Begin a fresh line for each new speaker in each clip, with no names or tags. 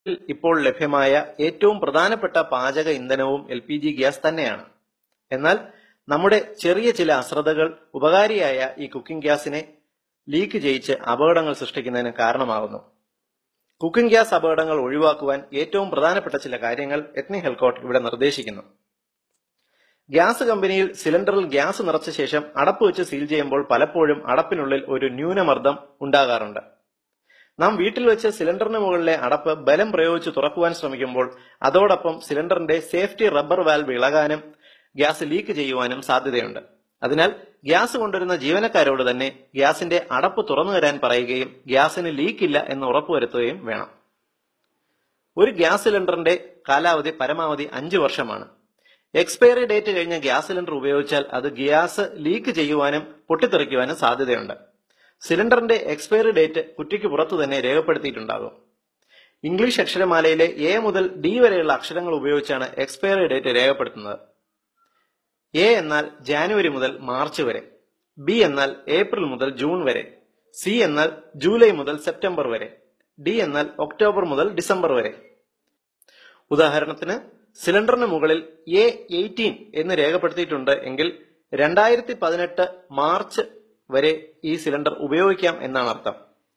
ഇപ്പോൾ ലഭ്യമായ ഏറ്റവും പ്രധാനപ്പെട്ട പാചക ഇന്ധനവും എൽ പി ജി ഗ്യാസ് തന്നെയാണ് എന്നാൽ നമ്മുടെ ചെറിയ ചില അശ്രദ്ധകൾ ഉപകാരിയായ ഈ കുക്കിംഗ് ഗ്യാസിനെ ലീക്ക് ചെയ്യിച്ച് അപകടങ്ങൾ സൃഷ്ടിക്കുന്നതിന് കാരണമാകുന്നു കുക്കിംഗ് ഗ്യാസ് അപകടങ്ങൾ ഒഴിവാക്കുവാൻ ഏറ്റവും പ്രധാനപ്പെട്ട ചില കാര്യങ്ങൾ എത്നി ഹെൽക്കോട്ട് ഇവിടെ നിർദ്ദേശിക്കുന്നു ഗ്യാസ് കമ്പനിയിൽ സിലിണ്ടറിൽ ഗ്യാസ് നിറച്ച ശേഷം അടപ്പ് വെച്ച് സീൽ ചെയ്യുമ്പോൾ പലപ്പോഴും അടപ്പിനുള്ളിൽ ഒരു ന്യൂനമർദ്ദം ഉണ്ടാകാറുണ്ട് നാം വീട്ടിൽ വെച്ച് സിലിണ്ടറിന് മുകളിലെ അടപ്പ് ബലം പ്രയോഗിച്ച് തുറക്കുവാൻ ശ്രമിക്കുമ്പോൾ അതോടൊപ്പം സിലിണ്ടറിന്റെ സേഫ്റ്റി റബ്ബർ വാൽവ് ഇളകാനും ഗ്യാസ് ലീക്ക് ചെയ്യുവാനും സാധ്യതയുണ്ട് അതിനാൽ ഗ്യാസ് കൊണ്ടുവരുന്ന ജീവനക്കാരോട് തന്നെ ഗ്യാസിന്റെ അടപ്പ് തുറന്നു തരാൻ പറയുകയും ഗ്യാസിന് ലീക്ക് ഇല്ല എന്ന് ഉറപ്പുവരുത്തുകയും വേണം ഒരു ഗ്യാസ് സിലിണ്ടറിന്റെ കാലാവധി പരമാവധി അഞ്ചു വർഷമാണ് എക്സ്പയറി ഡേറ്റ് കഴിഞ്ഞ ഗ്യാസ് സിലിണ്ടർ ഉപയോഗിച്ചാൽ അത് ഗ്യാസ് ലീക്ക് ചെയ്യുവാനും പൊട്ടിത്തെറിക്കുവാനും സാധ്യതയുണ്ട് സിലിണ്ടറിന്റെ എക്സ്പയറി ഡേറ്റ് കുറ്റിക്ക് പുറത്തു തന്നെ രേഖപ്പെടുത്തിയിട്ടുണ്ടാകും ഇംഗ്ലീഷ് അക്ഷരമാലയിലെ എ മുതൽ ഡി വരെയുള്ള അക്ഷരങ്ങൾ ഉപയോഗിച്ചാണ് എക്സ്പയറി ഡേറ്റ് രേഖപ്പെടുത്തുന്നത് എ എന്നാൽ ജാനുവരി മുതൽ മാർച്ച് വരെ ബി എന്നാൽ ഏപ്രിൽ മുതൽ ജൂൺ വരെ സി എന്നാൽ ജൂലൈ മുതൽ സെപ്റ്റംബർ വരെ ഡി എന്നാൽ ഒക്ടോബർ മുതൽ ഡിസംബർ വരെ ഉദാഹരണത്തിന് സിലിണ്ടറിന് മുകളിൽ എ എയ്റ്റീൻ എന്ന് രേഖപ്പെടുത്തിയിട്ടുണ്ട് എങ്കിൽ രണ്ടായിരത്തി പതിനെട്ട് മാർച്ച് വരെ ഈ സിലിണ്ടർ ഉപയോഗിക്കാം എന്നാണ് അർത്ഥം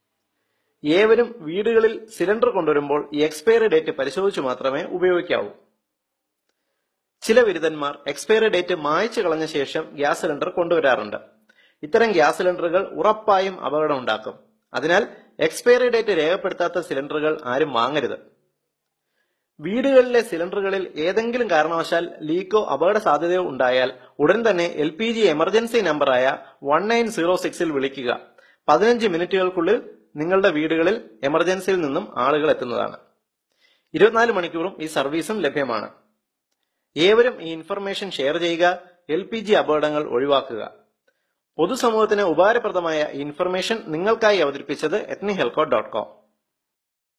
ഏവരും വീടുകളിൽ സിലിണ്ടർ കൊണ്ടുവരുമ്പോൾ ഈ എക്സ്പയറി ഡേറ്റ് പരിശോധിച്ചു മാത്രമേ ഉപയോഗിക്കാവൂ ചില ബിരുദന്മാർ എക്സ്പയറി ഡേറ്റ് മായ്ച്ചു കളഞ്ഞ ശേഷം ഗ്യാസ് സിലിണ്ടർ കൊണ്ടുവരാറുണ്ട് ഇത്തരം ഗ്യാസ് സിലിണ്ടറുകൾ ഉറപ്പായും അപകടം ഉണ്ടാക്കും അതിനാൽ എക്സ്പയറി ഡേറ്റ് രേഖപ്പെടുത്താത്ത സിലിണ്ടറുകൾ ആരും വാങ്ങരുത് വീടുകളിലെ സിലിണ്ടറുകളിൽ ഏതെങ്കിലും കാരണവശാൽ ലീക്കോ അപകട സാധ്യതയോ ഉണ്ടായാൽ ഉടൻ തന്നെ എൽ പി ജി എമർജൻസി നമ്പറായ വൺ നയൻ സീറോ സിക്സിൽ വിളിക്കുക പതിനഞ്ച് മിനിറ്റുകൾക്കുള്ളിൽ നിങ്ങളുടെ വീടുകളിൽ എമർജൻസിയിൽ നിന്നും ആളുകൾ എത്തുന്നതാണ് ഇരുപത്തിനാല് മണിക്കൂറും ഈ സർവീസും ലഭ്യമാണ് ഏവരും ഈ ഇൻഫർമേഷൻ ഷെയർ ചെയ്യുക എൽ പി ജി അപകടങ്ങൾ ഒഴിവാക്കുക പൊതുസമൂഹത്തിന് ഉപകാരപ്രദമായ ഈ ഇൻഫർമേഷൻ നിങ്ങൾക്കായി അവതരിപ്പിച്ചത് എത്നി ഹെൽക്കോ ഡോട്ട് കോം